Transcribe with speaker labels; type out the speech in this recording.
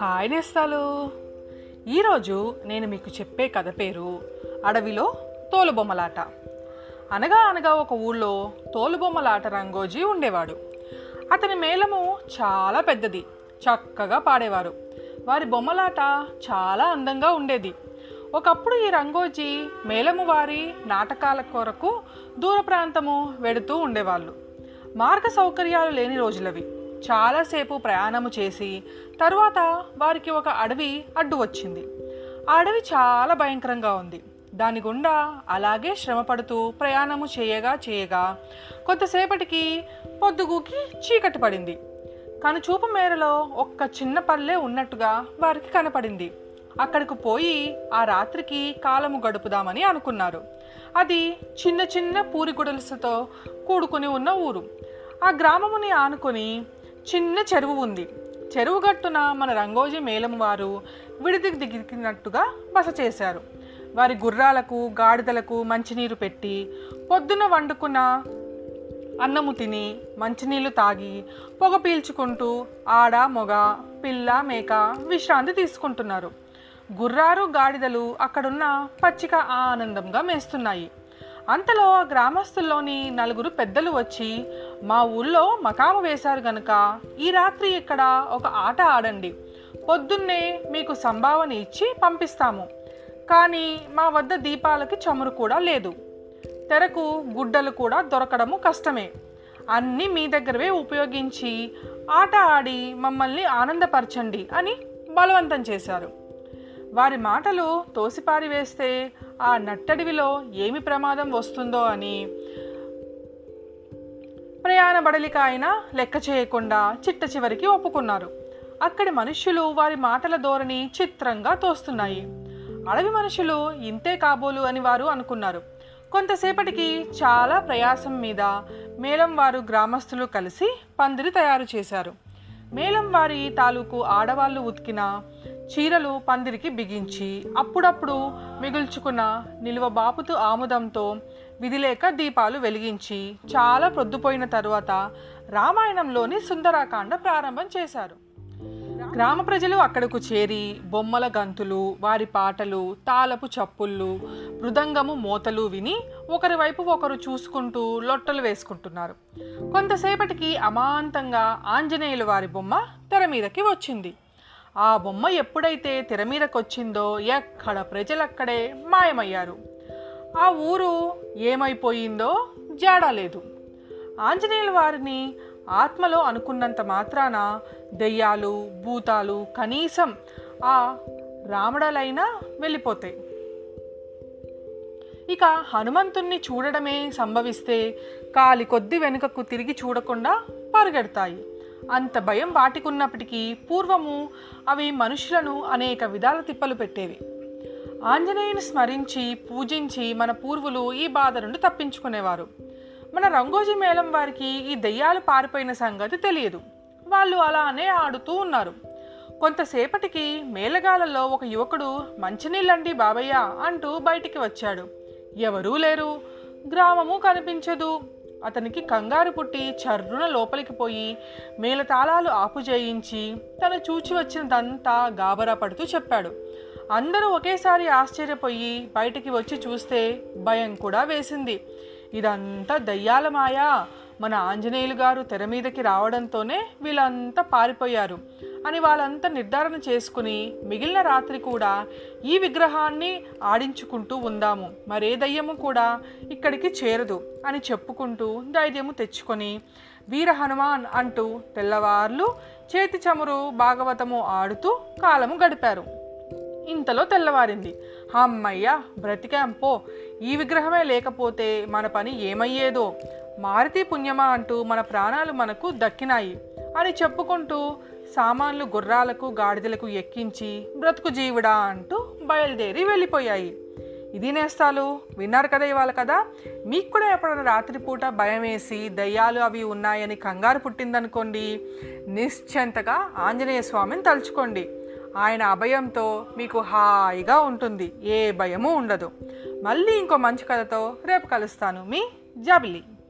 Speaker 1: hi నేస్తాలు ఈరోజు నేను మీకు చెప్పే కథ పేరు అడవిలో తోలుబొమ్మలాట అనగా అనగా ఒక ఊళ్ళో తోలుబొమ్మలాట రంగోజీ ఉండేవాడు అతని మేళము చాలా పెద్దది చక్కగా పాడేవారు వారి బొమ్మలాట చాలా అందంగా ఉండేది ఒకప్పుడు ఈ రంగోజీ మేళము వారి నాటకాల కొరకు దూర ప్రాంతము వెడుతూ ఉండేవాళ్ళు మార్గ సౌకర్యాలు లేని రోజులవి చాలాసేపు ప్రయాణము చేసి తరువాత వారికి ఒక అడవి అడ్డు వచ్చింది ఆ అడవి చాలా భయంకరంగా ఉంది దాని గుండా అలాగే శ్రమపడుతూ ప్రయాణము చేయగా చేయగా కొంతసేపటికి పొద్దుగూకి చీకటి పడింది కనుచూపు మేరలో ఒక్క చిన్న పల్లె ఉన్నట్టుగా వారికి కనపడింది అక్కడికి పోయి ఆ రాత్రికి కాలము గడుపుదామని అనుకున్నారు అది చిన్న చిన్న పూరి గుడలతో కూడుకుని ఉన్న ఊరు ఆ గ్రామముని ఆనుకొని చిన్న చెరువు ఉంది చెరువు గట్టున మన రంగోజీ మేళం వారు విడిది దిగినట్టుగా బస చేశారు వారి గుర్రాలకు గాడిదలకు మంచినీరు పెట్టి పొద్దున వండుకున్న అన్నము తిని మంచినీళ్ళు తాగి పొగ పీల్చుకుంటూ ఆడ మొగ పిల్ల మేక విశ్రాంతి తీసుకుంటున్నారు గుర్రారు గాడిదలు అక్కడున్న పచ్చిక ఆనందంగా మేస్తున్నాయి అంతలో ఆ గ్రామస్తుల్లోని నలుగురు పెద్దలు వచ్చి మా ఊళ్ళో మకాము వేశారు గనుక ఈ రాత్రి ఇక్కడ ఒక ఆట ఆడండి పొద్దున్నే మీకు సంభావన ఇచ్చి పంపిస్తాము కానీ మా వద్ద దీపాలకి చమురు కూడా లేదు తెరకు గుడ్డలు కూడా దొరకడము కష్టమే అన్నీ మీ దగ్గరవే ఉపయోగించి ఆట ఆడి మమ్మల్ని ఆనందపరచండి అని బలవంతం చేశారు వారి మాటలు తోసిపారి వేస్తే ఆ నట్టడివిలో ఏమి ప్రమాదం వస్తుందో అని ప్రయాణ బడలిక అయినా లెక్క చేయకుండా చిట్ట చివరికి ఒప్పుకున్నారు అక్కడి మనుష్యులు వారి మాటల ధోరణి చిత్రంగా తోస్తున్నాయి అడవి మనుషులు ఇంతే కాబోలు అని వారు అనుకున్నారు కొంతసేపటికి చాలా ప్రయాసం మీద మేళం వారు గ్రామస్తులు కలిసి పందిరి తయారు చేశారు మేళం వారి తాలూకు ఆడవాళ్ళు ఉతికిన చీరలు పందిరికి బిగించి అప్పుడప్పుడు మిగుల్చుకున్న నిలువ బాపుతూ ఆముదంతో విధిలేక దీపాలు వెలిగించి చాలా ప్రొద్దుపోయిన తరువాత రామాయణంలోని సుందరాకాండ ప్రారంభం చేశారు గ్రామ ప్రజలు అక్కడకు చేరి బొమ్మల గంతులు వారి పాటలు తాళపు చప్పుళ్ళు మృదంగము మోతలు విని ఒకరి వైపు ఒకరు చూసుకుంటూ లొట్టలు వేసుకుంటున్నారు కొంతసేపటికి అమాంతంగా ఆంజనేయుల వారి బొమ్మ తెర మీదకి వచ్చింది ఆ బొమ్మ ఎప్పుడైతే తెర మీదకి వచ్చిందో ఎక్కడ ప్రజలక్కడే మాయమయ్యారు ఆ ఊరు ఏమైపోయిందో జాడా లేదు ఆంజనేయుల వారిని ఆత్మలో అనుకున్నంత మాత్రాన దెయ్యాలు భూతాలు కనీసం ఆ రామడలైనా వెళ్ళిపోతాయి ఇక హనుమంతుణ్ణి చూడడమే సంభవిస్తే కాలి కొద్ది వెనుకకు తిరిగి చూడకుండా పరుగెడతాయి అంత భయం వాటికున్నప్పటికీ పూర్వము అవి మనుషులను అనేక విధాల తిప్పలు పెట్టేవి ఆంజనేయుని స్మరించి పూజించి మన పూర్వులు ఈ బాధ నుండి తప్పించుకునేవారు మన రంగోజీ మేళం వారికి ఈ దెయ్యాలు పారిపోయిన సంగతి తెలియదు వాళ్ళు అలానే ఆడుతూ ఉన్నారు కొంతసేపటికి మేళగాలలో ఒక యువకుడు మంచినీళ్ళండి బాబయ్య అంటూ బయటికి వచ్చాడు ఎవరూ లేరు గ్రామము కనిపించదు అతనికి కంగారు పుట్టి చర్రున లోపలికి పోయి మేళతాళాలు ఆపు చేయించి తను చూచి వచ్చినదంతా గాబరా పడుతూ చెప్పాడు అందరూ ఒకేసారి ఆశ్చర్యపోయి బయటికి వచ్చి చూస్తే భయం కూడా వేసింది ఇదంతా దయ్యాల మాయా మన ఆంజనేయులు గారు తెర మీదకి రావడంతోనే వీళ్ళంతా పారిపోయారు అని వాళ్ళంతా నిర్ధారణ చేసుకుని మిగిలిన రాత్రి కూడా ఈ విగ్రహాన్ని ఆడించుకుంటూ ఉందాము మరే దయ్యము కూడా ఇక్కడికి చేరదు అని చెప్పుకుంటూ ధైర్యము తెచ్చుకొని వీర హనుమాన్ అంటూ తెల్లవార్లు చేతి చమురు భాగవతము ఆడుతూ కాలము గడిపారు ఇంతలో తెల్లవారింది అమ్మయ్య బ్రతికాం పో ఈ విగ్రహమే లేకపోతే మన పని ఏమయ్యేదో మారుతి పుణ్యమా అంటూ మన ప్రాణాలు మనకు దక్కినాయి అని చెప్పుకుంటూ సామాన్లు గుర్రాలకు గాడిదలకు ఎక్కించి బ్రతుకు జీవుడా అంటూ బయలుదేరి వెళ్ళిపోయాయి ఇది నేస్తాలు విన్నారు కదా ఇవాళ కదా మీకు కూడా ఎప్పుడైనా రాత్రిపూట భయం వేసి దయ్యాలు అవి ఉన్నాయని కంగారు పుట్టిందనుకోండి నిశ్చంతగా ఆంజనేయ స్వామిని తలుచుకోండి ఆయన అభయంతో మీకు హాయిగా ఉంటుంది ఏ భయము ఉండదు మళ్ళీ ఇంకో మంచి కథతో రేపు కలుస్తాను మీ జాబిలీ